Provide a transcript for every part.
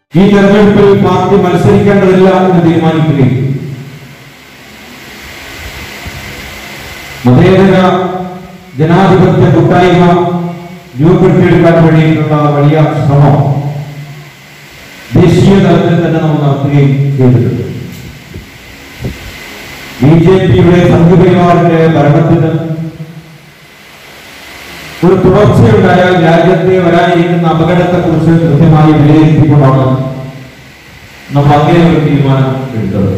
ഈ തെരഞ്ഞെടുപ്പിൽ പാർട്ടി മത്സരിക്കേണ്ടതില്ല എന്ന് തീരുമാനിക്കുകയും മതേതര ജനാധിപത്യ കൂട്ടായ്മ രൂപപ്പെടുത്തിയെടുക്കാൻ വേണ്ടിയിട്ടുള്ള വലിയ ശ്രമം ദേശീയ തലത്തിൽ തന്നെ നമ്മൾ നടത്തുകയും ചെയ്തിട്ടുണ്ട് ബി ജെ പിയുടെ സംഘപരിവാറിന്റെ ഭരണത്തിന് ഒരു തുടർച്ചയുണ്ടായാൽ രാജ്യത്തെ വരാനിരിക്കുന്ന അപകടത്തെക്കുറിച്ച് കൃത്യമായി വിലയിരുത്തിക്കൊണ്ടാണ് നമ്മൾ അങ്ങനെ ഒരു തീരുമാനം എടുത്തത്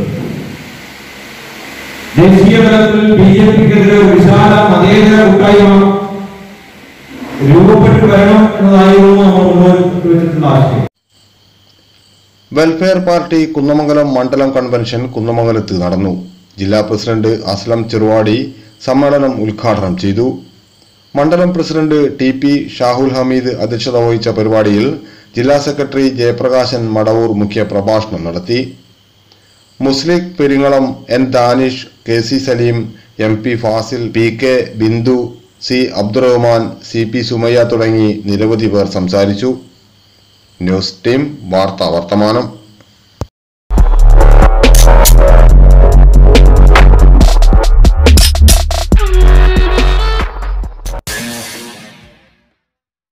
ദേശീയ തലത്തിൽ ബി ജെ പിക്കെതിരെ ഒരു വിശാല മതേതര കൂട്ടായ്മ രൂപപ്പെട്ടു വരണം എന്നതായിരുന്നു നമ്മൾ മുന്നോട്ട് വെച്ചിട്ടുള്ള ആശയം വെൽഫെയർ പാർട്ടി കുന്നമംഗലം മണ്ഡലം കൺവെൻഷൻ കുന്നമംഗലത്ത് നടന്നു ജില്ലാ പ്രസിഡന്റ് അസ്ലം ചെറുവാടി സമ്മേളനം ഉദ്ഘാടനം ചെയ്തു മണ്ഡലം president T P Shahul Hameed അധ്യക്ഷത വഹിച്ച പരിപാടിയിൽ ജില്ലാ സെക്രട്ടറി ജയപ്രകാശൻ മടവൂർ മുഖ്യ പ്രഭാഷണം നടത്തി Muslim Peringalam N Danish K C Saleem M P Fazil P K Bindu C Abdurahman C P Sumayya തുടങ്ങി നിരവധി പേർ സംസാരിച്ചു ന്യൂസ് ടീം വാർത്താ വർത്തമാനം